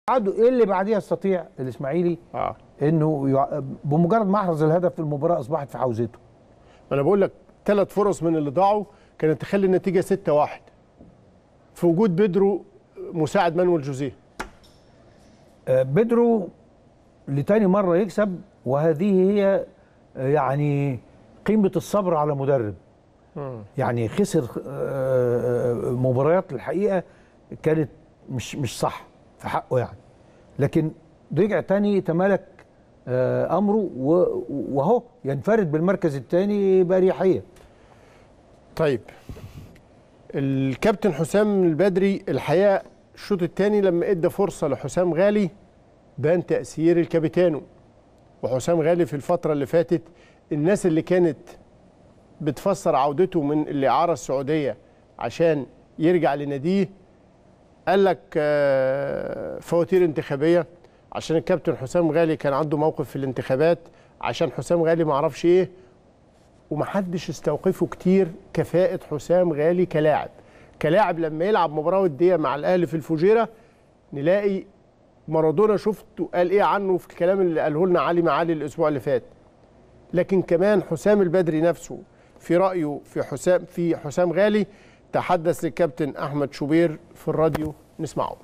عدوا ايه اللي بعديها يستطيع الاسماعيلي اه انه يع... بمجرد ما احرز الهدف في المباراه اصبحت في حوزته انا بقول لك ثلاث فرص من اللي ضاعوا كانت تخلي النتيجه 6 1 في وجود بيدرو مساعد مانويل جوزيه آه، بيدرو لتاني مره يكسب وهذه هي آه، يعني قيمه الصبر على مدرب يعني خسر آه، آه، مباريات الحقيقه كانت مش مش صح في حقه يعني لكن رجع تاني تمالك آه، امره و- وهو ينفرد بالمركز الثاني باريحيه طيب الكابتن حسام البدري الحقيقه الشوط الثاني لما ادى فرصه لحسام غالي بان تاثير الكابيتانو وحسام غالي في الفتره اللي فاتت الناس اللي كانت بتفسر عودته من الاعاره السعوديه عشان يرجع لناديه قال لك آه، فواتير انتخابيه عشان الكابتن حسام غالي كان عنده موقف في الانتخابات عشان حسام غالي ما اعرفش ايه ومحدش استوقفه كتير كفاءة حسام غالي كلاعب كلاعب لما يلعب مباراة ودية مع الأهلي في الفجيرة نلاقي مارادونا شفته قال ايه عنه في الكلام اللي قاله لنا علي معالي الأسبوع اللي فات لكن كمان حسام البدري نفسه في رأيه في حسام في حسام غالي تحدث للكابتن أحمد شوبير في الراديو نسمعه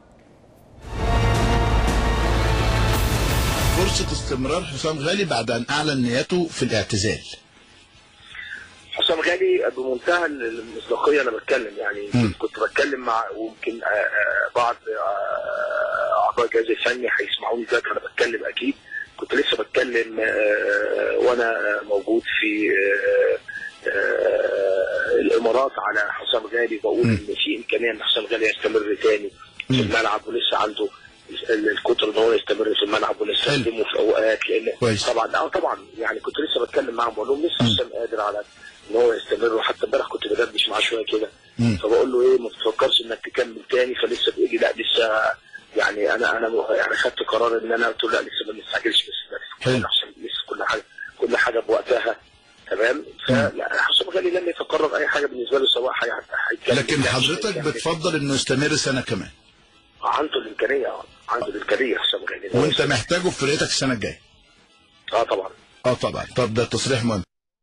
فرصة استمرار حسام غالي بعد أن أعلن نيته في الاعتزال حسام غالي بمنتهى المصداقيه انا بتكلم يعني مم. كنت بتكلم مع ويمكن آه، آه، بعض آه، اعضاء الجهاز الفني هيسمعوني دلوقتي وانا بتكلم اكيد كنت لسه بتكلم آه، وانا موجود في آه، آه، الامارات على حسام غالي بقول مم. ان في امكانيه ان حسام غالي يستمر تاني في مم. الملعب ولسه عنده ال- الكتر ان هو يستمر في الملعب ونستخدمه في اوقات لان كويس. طبعا اه طبعا يعني كنت لسه بتكلم معاهم بقول لهم لسه حسام قادر على ان هو يستمر وحتى امبارح كنت بدردش معاه شويه كده مم. فبقول له ايه ما تفكرش انك تكمل تاني فلسه بيقول لي لا لسه يعني انا انا م- يعني خدت قرار ان انا قلت له لا لسه ما نستعجلش بس لا حلو. عشان لسه كل حاجه كل حاجه بوقتها تمام فلا حسام غالي لم يتقرر اي حاجه بالنسبه له سواء هي- هيكمل لكن يعني حضرتك هيكمل. بتفضل أنه يستمر سنة كمان عنده الامكانيه آه، عنده الامكانيه حسام غالي إن هو وأنت يستمر. محتاجه في فرقتك السنة الجاية اه طبعا اه طبعا طب ده تصريح مهم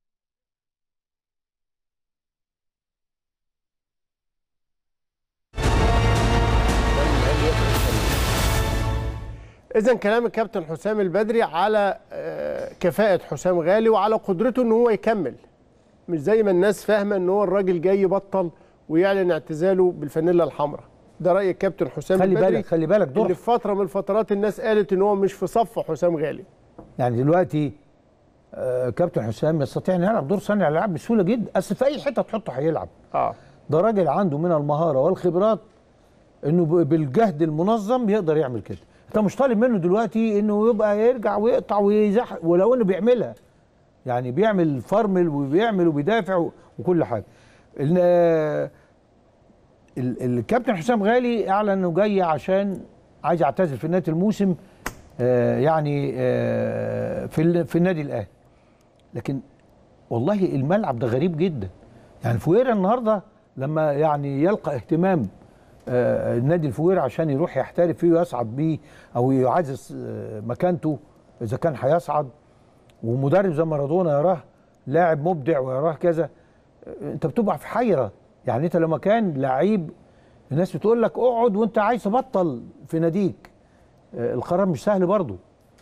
إذا كلام الكابتن حسام البدري على آه، كفاءة حسام غالي وعلى قدرته إن هو يكمل مش زي ما الناس فاهمة إن هو الراجل جاي يبطل ويعلن اعتزاله بالفانيلا الحمراء ده رأي الكابتن حسام خلي البدري بالك خلي بالك دور اللي في فترة من الفترات الناس قالت إن هو مش في صف حسام غالي يعني دلوقتي آه، كابتن حسام يستطيع ان يلعب دور صانع العاب بسهوله جدا اصل في اي حته تحطه هيلعب اه ده راجل عنده من المهاره والخبرات انه ب- بالجهد المنظم يقدر يعمل كده انت مش طالب منه دلوقتي انه يبقى يرجع ويقطع ويزح ولو انه بيعملها يعني بيعمل فرمل وبيعمل وبيدافع و- وكل حاجه ال- آه، ال- الكابتن حسام غالي اعلن انه جاي عشان عايز يعتزل في نهايه الموسم آه، يعني آه، في ال- في النادي الاهلي لكن والله الملعب ده غريب جدا يعني فويرا النهارده لما يعني يلقى اهتمام آه، النادي الفويرا عشان يروح يحترف فيه ويصعد بيه او يعزز آه، مكانته اذا كان هيصعد ومدرب زي مارادونا يراه لاعب مبدع ويراه كذا آه، انت بتبقى في حيره يعني انت لما كان لعيب الناس بتقول لك اقعد وانت عايز تبطل في ناديك آه، القرار مش سهل برضه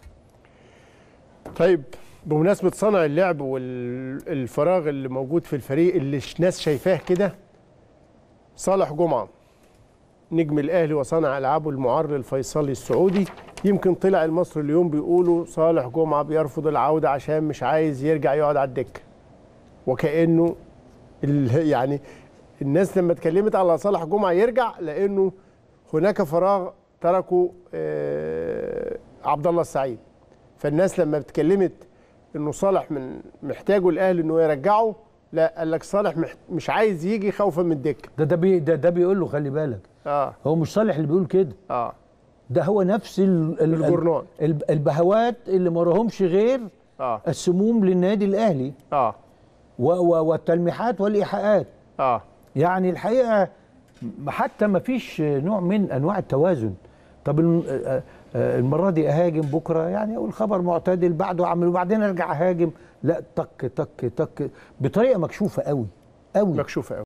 طيب بمناسبة صنع اللعب والفراغ اللي موجود في الفريق اللي الناس شايفاه كده صالح جمعة نجم الأهلي وصانع ألعابه المعر الفيصلي السعودي يمكن طلع المصري اليوم بيقولوا صالح جمعة بيرفض العودة عشان مش عايز يرجع يقعد على الدكة وكأنه ال- يعني الناس لما اتكلمت على صالح جمعة يرجع لأنه هناك فراغ تركه آه، عبد الله السعيد فالناس لما اتكلمت انه صالح من محتاجه الاهلي انه يرجعه لا قال لك صالح مح- مش عايز يجي خوفا من الدكه ده ده بي ده, ده بيقول له خلي بالك اه هو مش صالح اللي بيقول كده اه ده هو نفس ال ال الجورنال. ال البهوات اللي ما راهمش غير اه السموم للنادي الاهلي اه و و والتلميحات والايحاءات اه يعني الحقيقه م- حتى ما فيش نوع من انواع التوازن طب الم- آه، آه، المره دي اهاجم بكره يعني اقول خبر معتدل بعده اعمل وبعدين ارجع اهاجم لا تك تك تك بطريقه مكشوفه قوي قوي مكشوفه قوي